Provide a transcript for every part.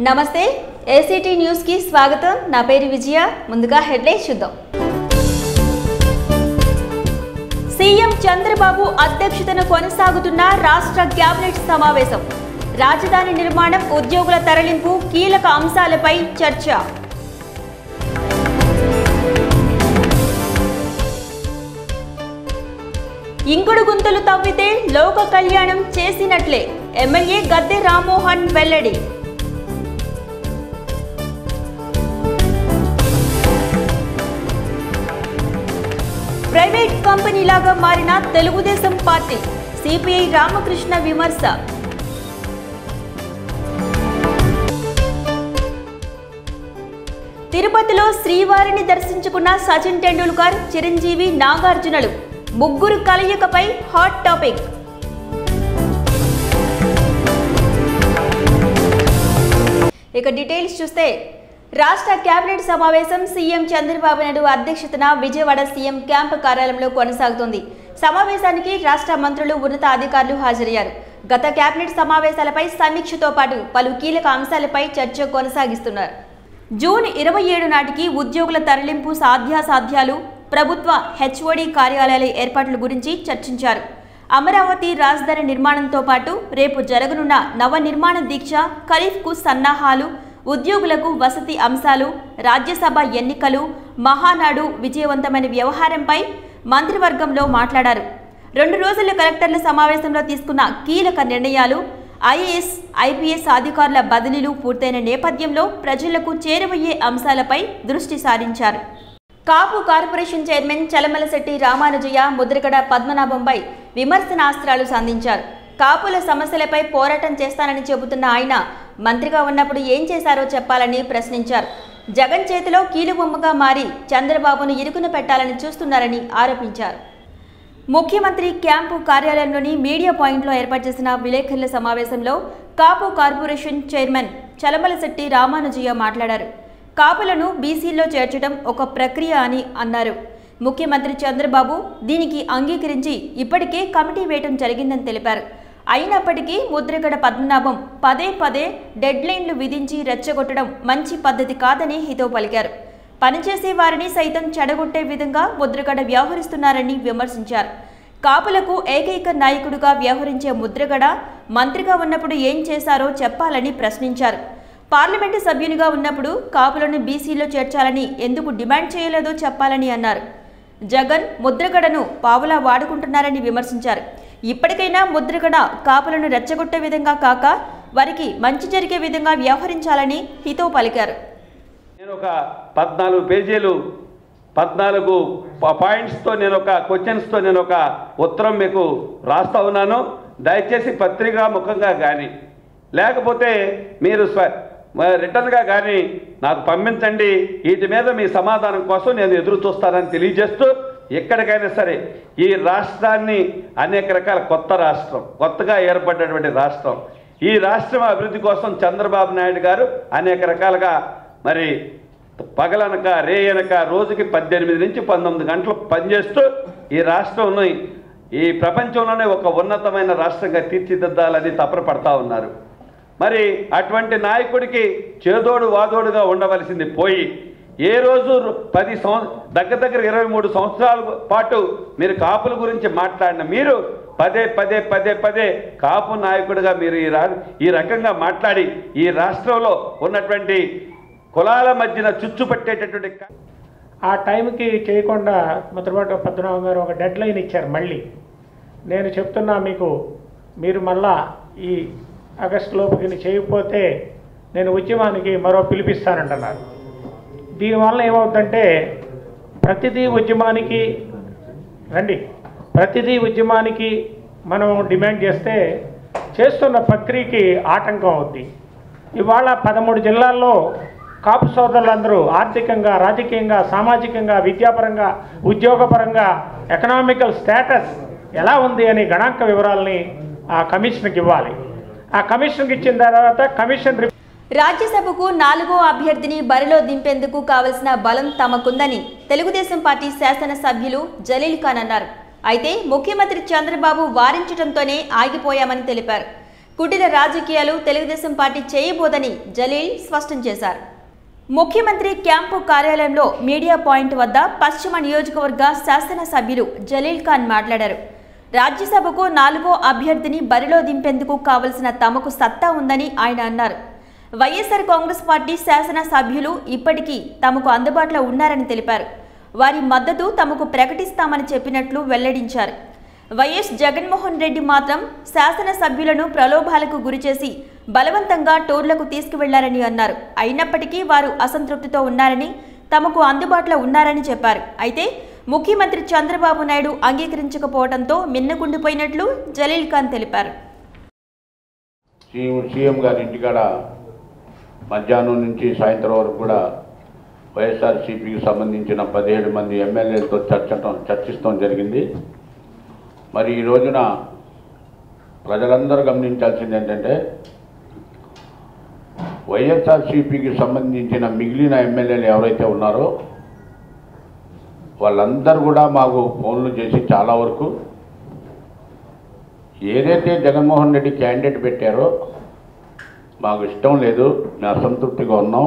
నమస్తే ఏసీటీ న్యూస్కి స్వాగతం నా పేరు విజయ ముందుగా హెడ్లైన్స్ చూద్దాం సీఎం చంద్రబాబు అధ్యక్షతన కొనసాగుతున్న రాష్ట్ర కేబినెట్ సమావేశం రాజధాని నిర్మాణం ఉద్యోగుల తరలింపు కీలక అంశాలపై చర్చ ఇంకుడు గుంతలు తవ్వితే లోక కళ్యాణం చేసినట్లే ఎమ్మెల్యే గద్దె రామ్మోహన్ వెల్లడి ప్రైవేట్ కంపెనీలాగా మారిన తెలుగుదేశం పార్టీ సిపిఐ రామకృష్ణ విమర్శ తిరుపతిలో శ్రీవారిని దర్శించుకున్న సచిన్ టెండూల్కర్ చిరంజీవి నాగార్జునలు ముగ్గురు కలయికపై హాట్ టాపిక్ ఇక డీటెయిల్స్ చూస్తే రాష్ట్ర కేబినెట్ సమావేశం సీఎం చంద్రబాబు నాయుడు అధ్యక్షతన విజయవాడ సీఎం క్యాంపు కార్యాలయంలో కొనసాగుతోంది సమావేశానికి రాష్ట్ర మంత్రులు ఉన్నత అధికారులు హాజరయ్యారు గత కేబినెట్ సమావేశాలపై సమీక్షతో పాటు పలు కీలక అంశాలపై చర్చ కొనసాగిస్తున్నారు జూన్ ఇరవై ఏడు నాటికి ఉద్యోగుల తరలింపు సాధ్యాసాధ్యాలు ప్రభుత్వ హెచ్ఓడి కార్యాలయాల ఏర్పాట్ల గురించి చర్చించారు అమరావతి రాజధాని నిర్మాణంతో పాటు రేపు జరగనున్న నవ నిర్మాణ దీక్ష ఖరీఫ్కు సన్నాహాలు ఉద్యోగులకు వసతి అంశాలు రాజ్యసభ ఎన్నికలు మహానాడు విజయవంతమైన వ్యవహారంపై మంత్రివర్గంలో మాట్లాడారు రెండు రోజుల కలెక్టర్ల సమావేశంలో తీసుకున్న కీలక నిర్ణయాలు ఐఏఎస్ ఐపీఎస్ అధికారుల బదిలీలు పూర్తయిన నేపథ్యంలో ప్రజలకు చేరువయ్యే అంశాలపై దృష్టి సారించారు కాపు కార్పొరేషన్ చైర్మన్ చలమలశెట్టి రామానుజయ్య ముద్రగడ పద్మనాభంపై విమర్శనాస్త్రాలు సంధించారు కాపుల సమస్యలపై పోరాటం చేస్తానని చెబుతున్న ఆయన మంత్రిగా ఉన్నప్పుడు ఏం చేశారో చెప్పాలని ప్రశ్నించారు జగన్ చేతిలో కీలుబొమ్మగా మారి చంద్రబాబును ఇరుకున పెట్టాలని చూస్తున్నారని ఆరోపించారు ముఖ్యమంత్రి క్యాంపు కార్యాలయంలోని మీడియా పాయింట్లో ఏర్పాటు చేసిన విలేకరుల సమావేశంలో కాపు కార్పొరేషన్ చైర్మన్ చలమలశెట్టి రామానుజయ్య మాట్లాడారు కాపులను బీసీల్లో చేర్చడం ఒక ప్రక్రియ అని అన్నారు ముఖ్యమంత్రి చంద్రబాబు దీనికి అంగీకరించి ఇప్పటికే కమిటీ వేయటం జరిగిందని తెలిపారు అయినప్పటికీ ముద్రగడ పద్మనాభం పదే పదే డెడ్లైన్లు విధించి రెచ్చగొట్టడం మంచి పద్ధతి కాదని హితవు పలికారు పనిచేసే వారిని సైతం చెడగొట్టే విధంగా ముద్రగడ వ్యవహరిస్తున్నారని విమర్శించారు కాపులకు ఏకైక నాయకుడిగా వ్యవహరించే ముద్రగడ మంత్రిగా ఉన్నప్పుడు ఏం చేశారో చెప్పాలని ప్రశ్నించారు పార్లమెంటు సభ్యునిగా ఉన్నప్పుడు కాపులను బీసీలో చేర్చాలని ఎందుకు డిమాండ్ చేయలేదో చెప్పాలని అన్నారు జగన్ ముద్రగడను పావులా వాడుకుంటున్నారని విమర్శించారు ఇప్పటికైనా ముద్రగడ కాపులను రెచ్చగొట్టే విధంగా కాక వారికి మంచి జరిగే విధంగా వ్యవహరించాలని హితవు పలికారు నేను ఒక పద్నాలుగు పేజీలు పద్నాలుగు ప- పాయింట్స్తో నేను ఒక క్వశ్చన్స్తో నేను ఒక ఉత్తరం మీకు రాస్తా ఉన్నాను దయచేసి పత్రికా ముఖంగా కానీ లేకపోతే మీరు స్వ మ- రిటర్న్గా కానీ నాకు పంపించండి వీటి మీద మీ సమాధానం కోసం నేను ఎదురు చూస్తానని తెలియజేస్తూ ఎక్కడికైనా సరే ఈ రాష్ట్రాన్ని అనేక రకాల కొత్త రాష్ట్రం కొత్తగా ఏర్పడినటువంటి రాష్ట్రం ఈ రాష్ట్రం అభివృద్ధి కోసం చంద్రబాబు నాయుడు గారు అనేక రకాలుగా మరి పగలనక రేయనక రోజుకి పద్దెనిమిది నుంచి పంతొమ్మిది గంటలు పనిచేస్తూ ఈ రాష్ట్రంని ఈ ప్రపంచంలోనే ఒక ఉన్నతమైన రాష్ట్రంగా తీర్చిదిద్దాలని తపన పడతా ఉన్నారు మరి అటువంటి నాయకుడికి చేదోడు వాదోడుగా ఉండవలసింది పోయి ఏ రోజు పది సంవ దగ్గర దగ్గర ఇరవై మూడు సంవత్సరాల పాటు మీరు కాపుల గురించి మాట్లాడిన మీరు పదే పదే పదే పదే కాపు నాయకుడిగా మీరు ఈ రా ఈ రకంగా మాట్లాడి ఈ రాష్ట్రంలో ఉన్నటువంటి కులాల మధ్యన చుచ్చు పట్టేటటువంటి క- ఆ టైంకి చేయకుండా ముద్రపాటి పద్మనాభం గారు ఒక డెడ్ లైన్ ఇచ్చారు మళ్ళీ నేను చెప్తున్నా మీకు మీరు మళ్ళా ఈ ఆగస్టు లోపుకి చేయకపోతే నేను ఉద్యమానికి మరో పిలిపిస్తానంటున్నారు దీనివల్ల ఏమవుతుందంటే ప్రతిదీ ఉద్యమానికి రండి ప్రతిదీ ఉద్యమానికి మనం డిమాండ్ చేస్తే చేస్తున్న ప్రక్రియకి ఆటంకం అవుద్ది ఇవాళ పదమూడు జిల్లాల్లో కాపు సోదరులందరూ ఆర్థికంగా రాజకీయంగా సామాజికంగా విద్యాపరంగా ఉద్యోగపరంగా ఎకనామికల్ స్టేటస్ ఎలా ఉంది అని గణాంక వివరాలని ఆ కమిషన్కి ఇవ్వాలి ఆ కమిషన్కి ఇచ్చిన తర్వాత కమిషన్ రిప్- రాజ్యసభకు నాలుగో అభ్యర్థిని బరిలో దింపేందుకు కావలసిన బలం తమకుందని తెలుగుదేశం పార్టీ శాసనసభ్యులు జలీల్ ఖాన్ అన్నారు అయితే ముఖ్యమంత్రి చంద్రబాబు వారించడంతోనే ఆగిపోయామని తెలిపారు కుటిల రాజకీయాలు తెలుగుదేశం పార్టీ చేయబోదని జలీల్ స్పష్టం చేశారు ముఖ్యమంత్రి క్యాంపు కార్యాలయంలో మీడియా పాయింట్ వద్ద పశ్చిమ నియోజకవర్గ శాసనసభ్యులు జలీల్ ఖాన్ మాట్లాడారు రాజ్యసభకు నాలుగో అభ్యర్థిని బరిలో దింపేందుకు కావలసిన తమకు సత్తా ఉందని ఆయన అన్నారు వైఎస్ఆర్ కాంగ్రెస్ పార్టీ శాసనసభ్యులు ఇప్పటికీ తమకు అందుబాటులో ఉన్నారని తెలిపారు వారి మద్దతు తమకు ప్రకటిస్తామని చెప్పినట్లు వెల్లడించారు వైఎస్ జగన్మోహన్ రెడ్డి మాత్రం శాసనసభ్యులను ప్రలోభాలకు గురిచేసి బలవంతంగా టూర్లకు తీసుకువెళ్లారని అన్నారు అయినప్పటికీ వారు అసంతృప్తితో ఉన్నారని తమకు అందుబాటులో ఉన్నారని చెప్పారు అయితే ముఖ్యమంత్రి చంద్రబాబు నాయుడు అంగీకరించకపోవడంతో మిన్నకుండిపోయినట్లు జలీల్ ఖాన్ తెలిపారు సీఎం సీఎం గారి ఇంటికాడ మధ్యాహ్నం నుంచి సాయంత్రం వరకు కూడా వైఎస్ఆర్సీపీకి సంబంధించిన పదిహేడు మంది ఎమ్మెల్యేలతో చర్చటం చర్చిస్తాం జరిగింది మరి ఈ రోజున ప్రజలందరూ గమనించాల్సింది ఏంటంటే వైఎస్ఆర్సీపీకి సంబంధించిన మిగిలిన ఎమ్మెల్యేలు ఎవరైతే ఉన్నారో వాళ్ళందరూ కూడా మాకు ఫోన్లు చేసి చాలా వరకు ఏదైతే జగన్మోహన్ రెడ్డి క్యాండిడేట్ పెట్టారో మాకు ఇష్టం లేదు మేము అసంతృప్తిగా ఉన్నాం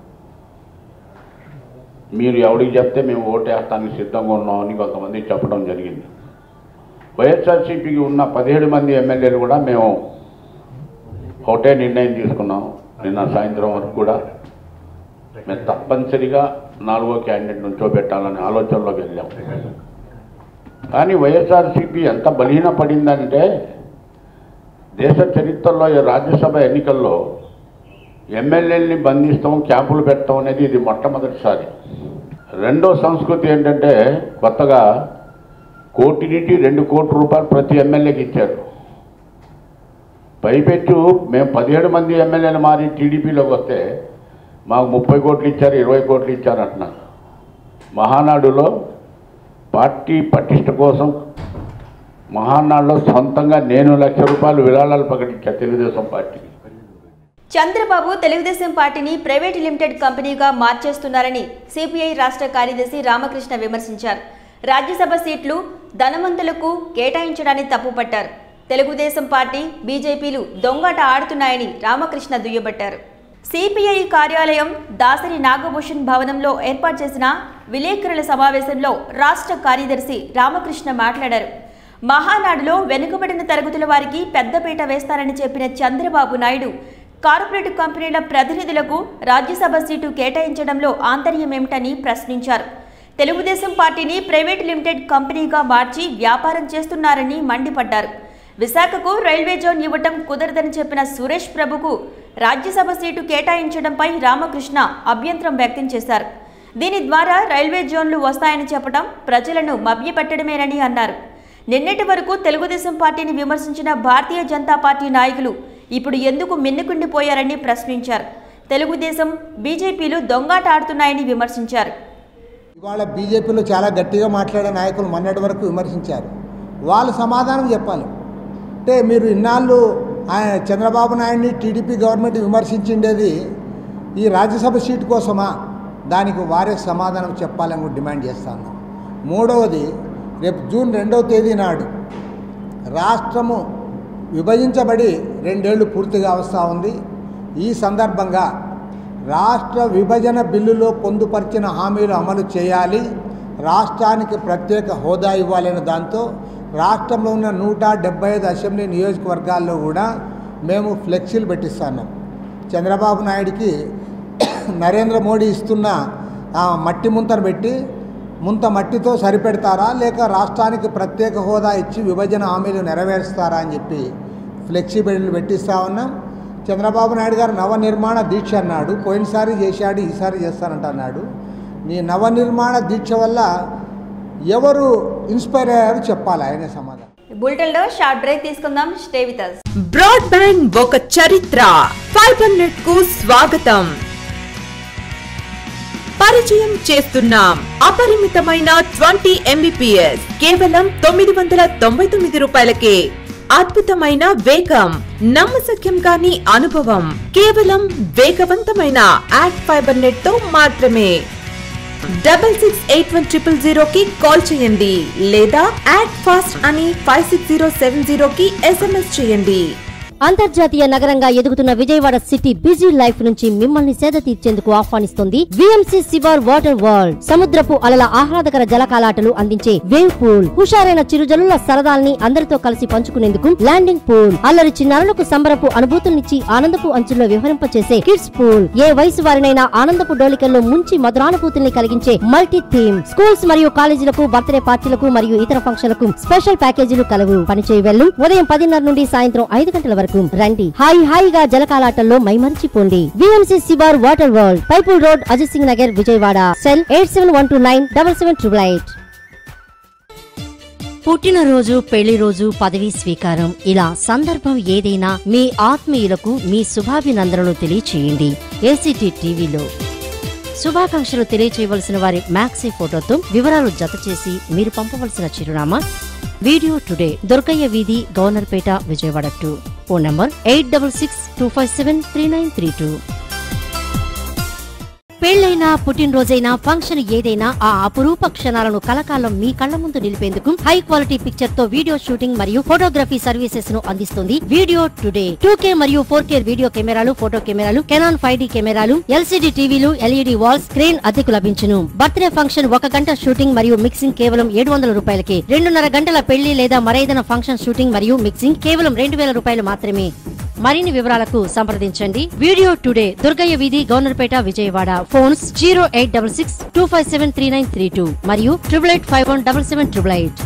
మీరు ఎవరికి చెప్తే మేము ఓటేస్తానికి సిద్ధంగా ఉన్నామని కొంతమంది చెప్పడం జరిగింది వైఎస్ఆర్సీపీకి ఉన్న పదిహేడు మంది ఎమ్మెల్యేలు కూడా మేము ఒకటే నిర్ణయం తీసుకున్నాం నిన్న సాయంత్రం వరకు కూడా మేము తప్పనిసరిగా నాలుగో క్యాండిడేట్ నుంచో పెట్టాలనే ఆలోచనలోకి వెళ్ళాం కానీ వైఎస్ఆర్సీపీ ఎంత బలహీన పడిందంటే దేశ చరిత్రలో ఈ రాజ్యసభ ఎన్నికల్లో ఎమ్మెల్యేలని బంధిస్తాం క్యాంపులు పెట్టడం అనేది ఇది మొట్టమొదటిసారి రెండో సంస్కృతి ఏంటంటే కొత్తగా కోటి నుండి రెండు కోట్ల రూపాయలు ప్రతి ఎమ్మెల్యేకి ఇచ్చారు పైపెచ్చు మేము పదిహేడు మంది ఎమ్మెల్యేలు మారి టీడీపీలోకి వస్తే మాకు ముప్పై కోట్లు ఇచ్చారు ఇరవై కోట్లు ఇచ్చారు అంటున్నారు మహానాడులో పార్టీ పటిష్ట కోసం మహానాడులో సొంతంగా నేను లక్ష రూపాయలు విరాళాలు ప్రకటించా తెలుగుదేశం పార్టీకి చంద్రబాబు తెలుగుదేశం పార్టీని ప్రైవేట్ లిమిటెడ్ కంపెనీగా మార్చేస్తున్నారని సిపిఐ రాష్ట్ర కార్యదర్శి రామకృష్ణ విమర్శించారు రాజ్యసభ సీట్లు ధనవంతులకు కేటాయించడాన్ని తప్పుపట్టారు తెలుగుదేశం పార్టీ బీజేపీలు దొంగట ఆడుతున్నాయని రామకృష్ణ దుయ్యబట్టారు సిపిఐ కార్యాలయం దాసరి నాగభూషణ్ భవనంలో ఏర్పాటు చేసిన విలేకరుల సమావేశంలో రాష్ట్ర కార్యదర్శి రామకృష్ణ మాట్లాడారు మహానాడులో వెనుకబడిన తరగతుల వారికి పెద్దపీట వేస్తారని చెప్పిన చంద్రబాబు నాయుడు కార్పొరేట్ కంపెనీల ప్రతినిధులకు రాజ్యసభ సీటు కేటాయించడంలో ఆంతర్యమేమిటని ప్రశ్నించారు తెలుగుదేశం పార్టీని ప్రైవేట్ లిమిటెడ్ కంపెనీగా మార్చి వ్యాపారం చేస్తున్నారని మండిపడ్డారు విశాఖకు రైల్వే జోన్ ఇవ్వటం కుదరదని చెప్పిన సురేష్ ప్రభుకు రాజ్యసభ సీటు కేటాయించడంపై రామకృష్ణ అభ్యంతరం వ్యక్తం చేశారు దీని ద్వారా రైల్వే జోన్లు వస్తాయని చెప్పడం ప్రజలను మభ్యపెట్టడమేనని అన్నారు నిన్నటి వరకు తెలుగుదేశం పార్టీని విమర్శించిన భారతీయ జనతా పార్టీ నాయకులు ఇప్పుడు ఎందుకు మిన్నుకుండిపోయారని ప్రశ్నించారు తెలుగుదేశం బీజేపీలు దొంగాట ఆడుతున్నాయని విమర్శించారు ఇవాళ బీజేపీలో చాలా గట్టిగా మాట్లాడే నాయకులు మొన్నటి వరకు విమర్శించారు వాళ్ళు సమాధానం చెప్పాలి అంటే మీరు ఇన్నాళ్ళు ఆయన చంద్రబాబు నాయుడిని టీడీపీ గవర్నమెంట్ విమర్శించిండేది ఈ రాజ్యసభ సీటు కోసమా దానికి వారే సమాధానం చెప్పాలని కూడా డిమాండ్ చేస్తాను మూడవది రేపు జూన్ రెండవ తేదీ నాడు రాష్ట్రము విభజించబడి రెండేళ్లు పూర్తిగా వస్తూ ఉంది ఈ సందర్భంగా రాష్ట్ర విభజన బిల్లులో పొందుపరిచిన హామీలు అమలు చేయాలి రాష్ట్రానికి ప్రత్యేక హోదా ఇవ్వాలనే దాంతో రాష్ట్రంలో ఉన్న నూట డెబ్బై ఐదు అసెంబ్లీ నియోజకవర్గాల్లో కూడా మేము ఫ్లెక్సీలు పెట్టిస్తున్నాం చంద్రబాబు నాయుడికి నరేంద్ర మోడీ ఇస్తున్న ఆ మట్టి ముంతను పెట్టి ముంత మట్టితో సరిపెడతారా లేక రాష్ట్రానికి ప్రత్యేక హోదా ఇచ్చి విభజన హామీలు నెరవేరుస్తారా అని చెప్పి ఫ్లెక్సిబిలిటీలు పెట్టిస్తా ఉన్నాం చంద్రబాబు నాయుడు గారు నవనిర్మాణ దీక్ష అన్నాడు పోయినసారి చేశాడు ఈసారి చేస్తానంట అన్నాడు నీ నవనిర్మాణ దీక్ష వల్ల ఎవరు ఇన్స్పైర్ అయ్యారో చెప్పాలి ఆయనే సమాధానం బులెటిన్లో షార్ట్ బ్రేక్ తీసుకుందాం స్టే విత్ us. బ్రాడ్బ్యాండ్ ఒక చరిత్ర ఫైబర్ నెట్ కు స్వాగతం పరిచయం చేస్తున్నాం అపరిమితమైన ట్వంటీ ఎంబీపీఎస్ కేవలం తొమ్మిది వందల తొంభై తొమ్మిది రూపాయలకే అద్భుతమైన వేగం నమ్మశక్యం కాని అనుభవం కేవలం వేగవంతమైన యాడ్ ఫైబర్ నెట్ తో మాత్రమే double six eight one triple zero కి కాల్ చేయండి లేదా యాడ్ ఫాస్ట్ అని five six zero seven zero కి ఎస్ఎంఎస్ చేయండి అంతర్జాతీయ నగరంగా ఎదుగుతున్న విజయవాడ సిటీ బిజీ లైఫ్ నుంచి మిమ్మల్ని సేద తీర్చేందుకు ఆహ్వానిస్తోంది విఎంసి సివార్ వాటర్ వరల్డ్ సముద్రపు అలల ఆహ్లాదకర జలకాలాటలు అందించే వేవ్ పూల్ హుషారైన చిరుజల్లుల సరదాల్ని అందరితో కలిసి పంచుకునేందుకు ల్యాండింగ్ పూల్ అల్లరి చిన్నారులకు సంబరపు అనుభూతుల్నిచ్చి ఆనందపు అంచుల్లో వివరింపచేసే కిడ్స్ పూల్ ఏ వయసు వారినైనా ఆనందపు డోలికల్లో ముంచి మధురానుభూతుల్ని కలిగించే మల్టీ థీమ్ స్కూల్స్ మరియు కాలేజీలకు బర్త్డే పార్టీలకు మరియు ఇతర ఫంక్షన్లకు స్పెషల్ ప్యాకేజీలు కలవు పనిచేయ వెళ్ళు ఉదయం పదిన్నర నుండి సాయంత్రం ఐదు గంటల వరకు రండి హాయి హాయిగా జలకాలాటల్లో మైమరిచిపోండి విఎంసి సిబార్ water world pipeline road Ajit Singh Nagar Vijayawada cell eight seven one two nine double seven triple eight పుట్టినరోజు పెళ్లి రోజు పదవీ స్వీకారం ఇలా సందర్భం ఏదైనా మీ ఆత్మీయులకు మీ శుభాభినందనలు తెలియచేయండి ఏసీటీ టీవీలో శుభాకాంక్షలు తెలియచేయవలసిన వారి మ్యాక్సీ ఫోటోతో వివరాలు జత చేసి మీరు పంపవలసిన చిరునామా వీడియో టుడే దుర్గయ్య వీధి Governorpet Vijayawada two phone number eight double six two five seven three nine three two పెళ్లైనా పుట్టినరోజైనా ఫంక్షన్ ఏదైనా ఆ అపురూప క్షణాలను కలకాలం మీ కళ్ల ముందు నిలిపేందుకు హై క్వాలిటీ పిక్చర్ తో వీడియో షూటింగ్ మరియు ఫోటోగ్రఫీ సర్వీసెస్ ను అందిస్తుంది వీడియో టుడే టూ కే మరియు ఫోర్ కే వీడియో కెమెరాలు ఫోటో కెమెరాలు కెనాన్ ఫైవ్ డి కెమెరాలు ఎల్సీడీ టీవీలు ఎల్ఈడి వాల్ స్క్రీన్ అద్దెకు లభించును బర్త్డే ఫంక్షన్ ఒక గంట షూటింగ్ మరియు మిక్సింగ్ కేవలం ఏడు వందల రూపాయలకి రెండున్నర గంటల పెళ్లి లేదా మరేదైనా ఫంక్షన్ షూటింగ్ మరియు మిక్సింగ్ కేవలం రెండు వేల రూపాయలు మాత్రమే మరిన్ని వివరాలకు సంప్రదించండి వీడియో టుడే దుర్గయ్య వీధి Governorpet Vijayawada phones zero eight double six two five seven three nine three two మరియు triple eight five one double seven triple eight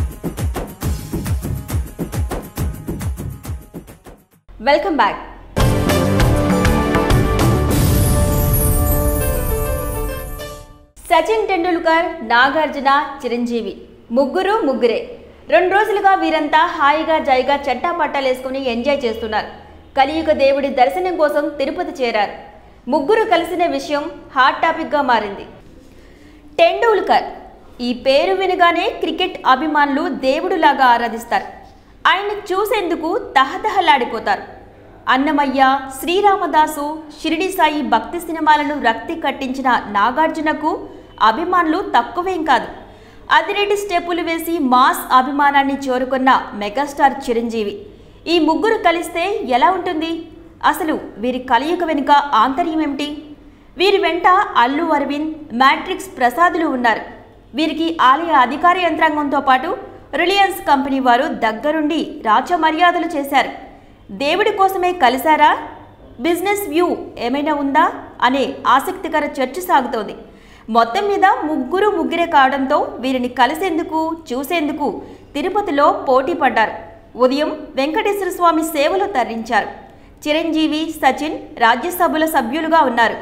welcome back Sachin Tendulkar Nagarjuna Chiranjeevi ముగ్గురు ముగ్గురే రెండు రోజులుగా వీరంతా హాయిగా జైగా చెట్టా పట్టాలేసుకుని ఎంజాయ్ చేస్తున్నారు కలియుగ దేవుడి దర్శనం కోసం తిరుపతి చేరారు ముగ్గురు కలిసిన విషయం హాట్ టాపిక్గా మారింది టెండూల్కర్ ఈ పేరు వినగానే క్రికెట్ అభిమానులు దేవుడులాగా ఆరాధిస్తారు ఆయన చూసేందుకు తహతహలాడిపోతారు అన్నమయ్య శ్రీరామదాసు షిరిడి సాయి భక్తి సినిమాలను రక్తి కట్టించిన నాగార్జునకు అభిమానులు తక్కువేం కాదు అదిరేటి స్టెప్పులు వేసి మాస్ అభిమానాన్ని చేరుకున్న మెగాస్టార్ చిరంజీవి ఈ ముగ్గురు కలిస్తే ఎలా ఉంటుంది అసలు వీరి కలయిక వెనుక ఆంతర్యం ఏమిటి వీరి వెంట అల్లు అరవింద్ మ్యాట్రిక్స్ ప్రసాదులు ఉన్నారు వీరికి ఆలయ అధికార యంత్రాంగంతో పాటు రిలయన్స్ కంపెనీ వారు దగ్గరుండి రాచ మర్యాదలు చేశారు దేవుడి కోసమే కలిశారా బిజినెస్ వ్యూ ఏమైనా ఉందా అనే ఆసక్తికర చర్చ సాగుతోంది మొత్తం మీద ముగ్గురు ముగ్గురే కావడంతో వీరిని కలిసేందుకు చూసేందుకు తిరుపతిలో పోటీ పడ్డారు ఉదయం వెంకటేశ్వర స్వామి సేవలో తరలించారు చిరంజీవి సచిన్ రాజ్యసభలో సభ్యులుగా ఉన్నారు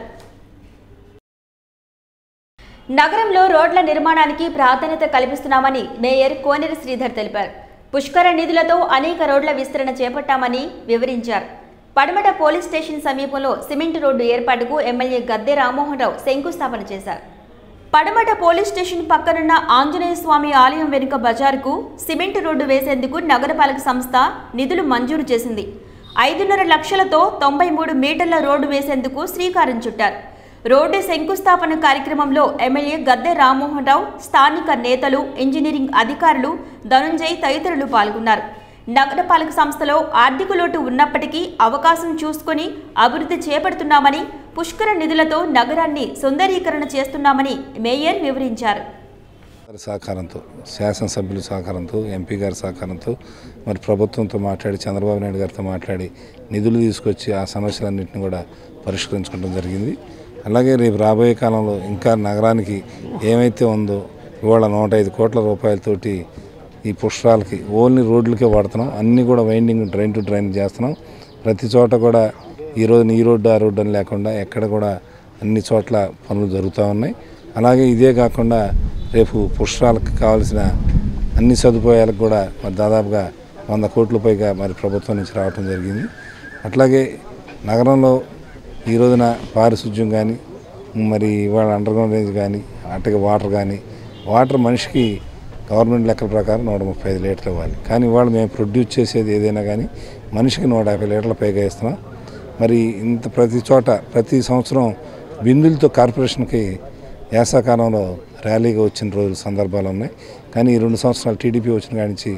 నగరంలో రోడ్ల నిర్మాణానికి ప్రాధాన్యత కల్పిస్తున్నామని మేయర్ కోనేరు శ్రీధర్ తెలిపారు పుష్కర నిధులతో అనేక రోడ్ల విస్తరణ చేపట్టామని వివరించారు పడమట పోలీస్ స్టేషన్ సమీపంలో సిమెంట్ రోడ్డు ఏర్పాటుకు ఎమ్మెల్యే గద్దె రామ్మోహన్ రావు శంకుస్థాపన చేశారు పడమట పోలీస్ స్టేషన్ పక్కనున్న ఆంజనేయ స్వామి ఆలయం వెనుక బజారుకు సిమెంట్ రోడ్డు వేసేందుకు నగరపాలక సంస్థ నిధులు మంజూరు చేసింది ఐదున్నర లక్షలతో తొంభై మూడు మీటర్ల రోడ్డు వేసేందుకు శ్రీకారం చుట్టారు రోడ్డు శంకుస్థాపన కార్యక్రమంలో ఎమ్మెల్యే గద్దె రామ్మోహన్ రావు స్థానిక నేతలు ఇంజనీరింగ్ అధికారులు ధనుంజయ్ తదితరులు పాల్గొన్నారు నగరపాలక సంస్థలో ఆర్థిక లోటు ఉన్నప్పటికీ అవకాశం చూసుకొని అభివృద్ధి చేపడుతున్నామని పుష్కర నిధులతో నగరాన్ని సుందరీకరణ చేస్తున్నామని మేయర్ వివరించారు గారి సహకారంతో శాసనసభ్యుల సహకారంతో ఎంపీ గారి సహకారంతో మరి ప్రభుత్వంతో మాట్లాడి చంద్రబాబు నాయుడు గారితో మాట్లాడి నిధులు తీసుకొచ్చి ఆ సమస్యలన్నింటినీ కూడా పరిష్కరించుకోవడం జరిగింది అలాగే రేపు రాబోయే కాలంలో ఇంకా నగరానికి ఏమైతే ఉందో ఇవాళ నూట ఐదు కోట్ల రూపాయలతోటి ఈ పుష్పాలకి ఓన్లీ రోడ్లకే వాడుతున్నాం అన్నీ కూడా వైండింగ్ డ్రైన్ టు డ్రైన్ చేస్తున్నాం ప్రతి చోట కూడా ఈ రోజు ఈ రోడ్డు ఆ రోడ్డు అని లేకుండా ఎక్కడ కూడా అన్ని చోట్ల పనులు జరుగుతూ ఉన్నాయి అలాగే ఇదే కాకుండా రేపు పుష్పాలకు కావాల్సిన అన్ని సదుపాయాలకు కూడా మరి దాదాపుగా వంద కోట్ల పైగా మరి ప్రభుత్వం నుంచి రావటం జరిగింది అట్లాగే నగరంలో ఈ రోజున పారిశుద్ధ్యం కానీ మరి ఇవాళ అండర్గ్రౌండ్ రేంజ్ కానీ అట్టగా వాటర్ కానీ వాటర్ మనిషికి గవర్నమెంట్ లెక్కల ప్రకారం నూట ముప్పై ఐదు లీటర్లు ఇవ్వాలి కానీ ఇవాళ మేము ప్రొడ్యూస్ చేసేది ఏదైనా కానీ మనిషికి నూట యాభై లీటర్ల పైగా ఇస్తున్నాం మరి ఇంత ప్రతి చోట ప్రతి సంవత్సరం బిందులతో కార్పొరేషన్కి వేసాకాలంలో ర్యాలీగా వచ్చిన రోజులు సందర్భాలు ఉన్నాయి కానీ ఈ రెండు సంవత్సరాలు టీడీపీ వచ్చిన కాడి నుంచి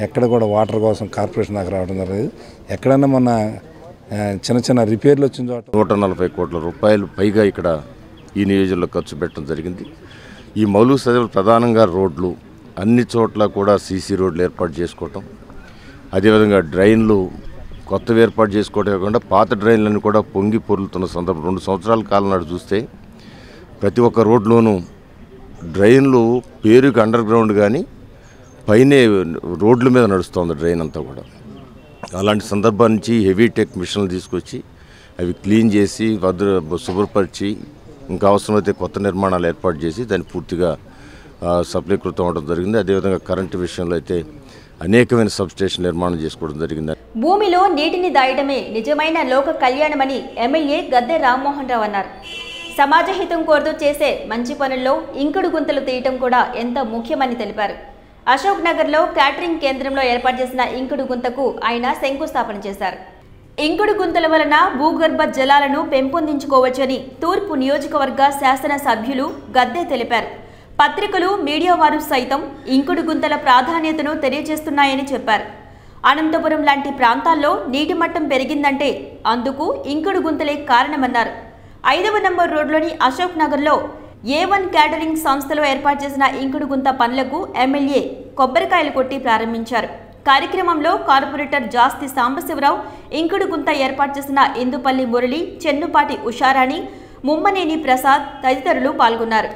ఎక్కడ కూడా వాటర్ కోసం కార్పొరేషన్ దాకా రావడం జరగలేదు ఎక్కడన్నా మొన్న ఆ, చిన్న చిన్న రిపేర్లు వచ్చిన చోట నూట నలభై కోట్ల రూపాయలు పైగా ఇక్కడ ఈ నియోజకవర్గంలో ఖర్చు పెట్టడం జరిగింది ఈ మౌలిక సదుపాయాలు ప్రధానంగా రోడ్లు అన్ని చోట్ల కూడా సీసీ రోడ్లు ఏర్పాటు చేసుకోవటం అదేవిధంగా డ్రైన్లు కొత్తవి ఏర్పాటు చేసుకోవటమే కాకుండా పాత డ్రైన్లను కూడా పొంగి పొరులుతున్న సందర్భం రెండు సంవత్సరాల కాలం నాడు చూస్తే ప్రతి ఒక్క రోడ్లోనూ డ్రైన్లు పేరుకి అండర్ గ్రౌండ్ కానీ పైనే రోడ్ల మీద నడుస్తుంది డ్రైన్ అంతా కూడా అలాంటి సందర్భం నుంచి హెవీ టెక్ మిషన్లు తీసుకొచ్చి అవి క్లీన్ చేసి భద్ర శుభ్రపరిచి ఇంకా అవసరమైతే కొత్త నిర్మాణాలు ఏర్పాటు చేసి దాన్ని పూర్తిగా ఆ, సఫలీకృతం అవడం జరిగింది అదేవిధంగా కరెంటు విషయంలో అయితే అనేకమైన సబ్స్టేషన్ నిర్మాణం చేసుకోవడం జరిగింది భూమిలో నీటిని దాయడమే నిజమైన లోక కళ్యాణమని ఎమ్మెల్యే గద్దె రామ్మోహన్ రావు అన్నారు సమాజ హితం కోరుతూ చేసే మంచి పనుల్లో ఇంకుడు గుంతలు తీయటం కూడా ఎంత ముఖ్యమని తెలిపారు అశోక్ నగర్లో క్యాటరింగ్ కేంద్రంలో ఏర్పాటు చేసిన ఇంకుడు గుంతకు ఆయన శంకుస్థాపన చేశారు ఇంకుడు గుంతల వలన భూగర్భ జలాలను పెంపొందించుకోవచ్చని తూర్పు నియోజకవర్గ శాసన సభ్యులు గద్దె తెలిపారు పత్రికలు మీడియా వారు సైతం ఇంకుడు గుంతల ప్రాధాన్యతను తెలియజేస్తున్నాయని చెప్పారు అనంతపురం లాంటి ప్రాంతాల్లో నీటి మట్టం పెరిగిందంటే అందుకు ఇంకుడు గుంతలే కారణమన్నారు ఐదవ నంబర్ రోడ్లోని అశోక్ నగర్లో ఏ వన్ క్యాటరింగ్ సంస్థలో ఏర్పాటు చేసిన ఇంకుడు గుంత పనులకు ఎమ్మెల్యే కొబ్బరికాయలు కొట్టి ప్రారంభించారు కార్యక్రమంలో కార్పొరేటర్ జాస్తి సాంబశివరావు ఇంకుడు గుంత ఏర్పాటు చేసిన ఇందుపల్లి మురళి చెన్నుపాటి ఉషారాణి ముమ్మనేని ప్రసాద్ తదితరులు పాల్గొన్నారు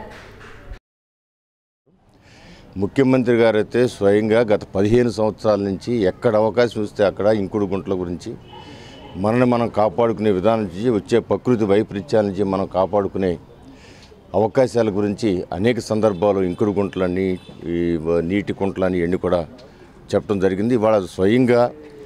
ముఖ్యమంత్రి గారైతే స్వయంగా గత పదిహేను సంవత్సరాల నుంచి ఎక్కడ అవకాశం ఇస్తే అక్కడ ఇంకుడు గుంటల గురించి మనల్ని మనం కాపాడుకునే విధానం నుంచి వచ్చే ప్రకృతి వైపరీత్యాల నుంచి మనం కాపాడుకునే అవకాశాల గురించి అనేక సందర్భాలు ఇంకుడు గుంటలని ఈ వ- నీటి గుంటలని ఇవన్నీ కూడా చెప్పడం జరిగింది ఇవాళ స్వయంగా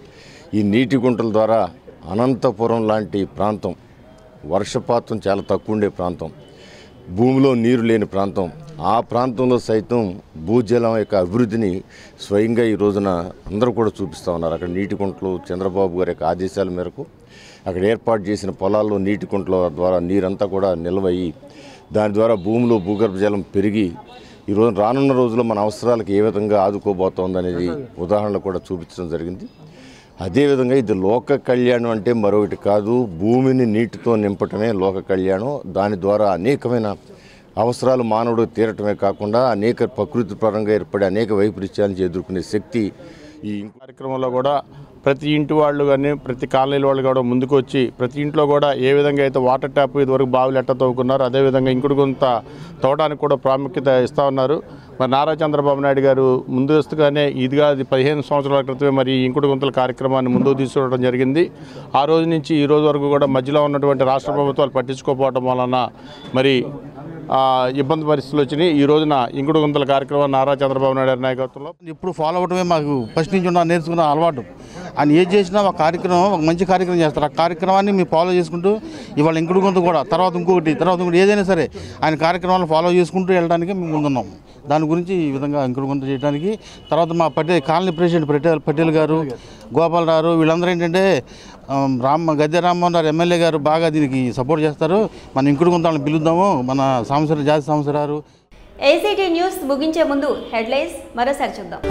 ఈ నీటి గుంటల ద్వారా అనంతపురం లాంటి ప్రాంతం వర్షపాతం చాలా తక్కువ ఉండే ప్రాంతం భూమిలో నీరు లేని ప్రాంతం ఆ ప్రాంతంలో సైతం భూజలం యొక్క అభివృద్ధిని స్వయంగా ఈ రోజున అందరూ కూడా చూపిస్తూ ఉన్నారు అక్కడ నీటి కుంటలు చంద్రబాబు గారి యొక్క ఆదేశాల మేరకు అక్కడ ఏర్పాటు చేసిన పొలాల్లో నీటి కుంటల ద్వారా నీరంతా కూడా నిల్వయి దాని ద్వారా భూమిలో భూగర్భ జలం పెరిగి ఈరోజు రానున్న రోజుల్లో మన అవసరాలకు ఏ విధంగా ఆదుకోబోతోందనేది ఉదాహరణలు కూడా చూపించడం జరిగింది అదేవిధంగా ఇది లోక కళ్యాణం అంటే మరొకటి కాదు భూమిని నీటితో నింపటమే లోక కళ్యాణం దాని ద్వారా అనేకమైన అవసరాలు మానవుడు తీరటమే కాకుండా అనేక ప్రకృతి పరంగా ఏర్పడే అనేక వైపరీత్యాలను ఎదుర్కొనే శక్తి ఈ కార్యక్రమంలో కూడా ప్రతి ఇంటి వాళ్ళు కానీ ప్రతి కాలనీల వాళ్ళు కూడా ముందుకు వచ్చి ప్రతి ఇంట్లో కూడా ఏ విధంగా అయితే వాటర్ ట్యాప్ ఇదివరకు బావులు ఎట్ట తవ్వుకున్నారు అదేవిధంగా ఇంకుడు గుంత తవ్వడానికి కూడా ప్రాముఖ్యత ఇస్తూ ఉన్నారు మరి నారా చంద్రబాబు నాయుడు గారు ముందస్తుగానే ఇదిగా అది పదిహేను సంవత్సరాల క్రితమే మరి ఈ ఇంకుడు గుంతల కార్యక్రమాన్ని ముందుకు తీసుకురావడం జరిగింది ఆ రోజు నుంచి ఈ రోజు వరకు కూడా మధ్యలో ఉన్నటువంటి రాష్ట్ర ప్రభుత్వాలు పట్టించుకోకపోవడం వలన మరి ఆ, ఇబ్బంది పరిస్థితులు వచ్చినాయి ఈ రోజున ఇంకుడు గుంతల కార్యక్రమం నారా చంద్రబాబు నాయుడు గారి నాయకత్వంలో ఇప్పుడు ఫాలో అవ్వడమే మాకు ఫస్ట్ నుంచి ఉన్న నేర్చుకున్న అలవాటు ఆయన ఏది చేసినా ఒక కార్యక్రమం ఒక మంచి కార్యక్రమం చేస్తారు ఆ కార్యక్రమాన్ని మేము ఫాలో చేసుకుంటూ ఇవాళ ఇంకుడు కొంత కూడా తర్వాత ఇంకొకటి తర్వాత ఇంకోటి ఏదైనా సరే ఆయన కార్యక్రమాలు ఫాలో చేసుకుంటూ వెళ్ళడానికి మేము ముందున్నాం దాని గురించి ఈ విధంగా ఇంకుడు కొంత చేయడానికి తర్వాత మా పటేల్ కాలనీ ప్రెసిడెంట్ పటేల్ పటేల్ గారు గోపాల్ గారు వీళ్ళందరూ ఏంటంటే ఆ, రామ్ గద్దె రామ్మోహన్ గారు ఎమ్మెల్యే గారు బాగా దీనికి సపోర్ట్ చేస్తారు మన ఇంకుడు కొంతాలను పిలుద్దాము మన సాంసర జాతి సాంసరారు ఏసీటీ న్యూస్ ముగించే ముందు హెడ్లైన్స్ మరోసారి చూద్దాం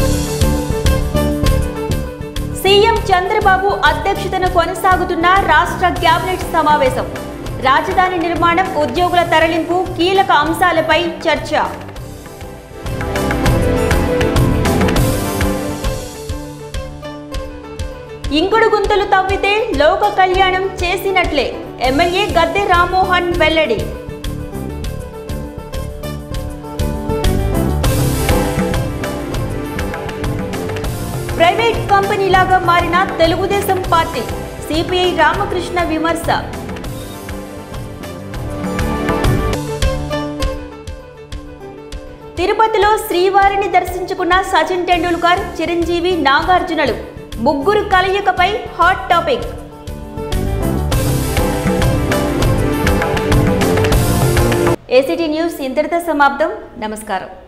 సీఎం చంద్రబాబు అధ్యక్షతన కొనసాగుతున్న రాష్ట్ర కేబినెట్ సమావేశం రాజధాని నిర్మాణం ఉద్యోగుల తరలింపు కీలక అంశాలపై చర్చ ఇంకుడు గుంతలు తవ్వితే లోక కళ్యాణం చేసినట్లే ఎమ్మెల్యే గద్దె రామ్మోహన్ వెల్లడి ప్రైవేట్ కంపెనీలాగా మారిన తెలుగుదేశం పార్టీ సిపిఐ రామకృష్ణ విమర్శ తిరుపతిలో శ్రీవారిని దర్శించుకున్న సచిన్ టెండూల్కర్ చిరంజీవి నాగార్జునలు ముగ్గురు కలయికపై హాట్ టాపిక్ ఏసీటీ న్యూస్ ఇంతటితో సమాప్తం నమస్కారం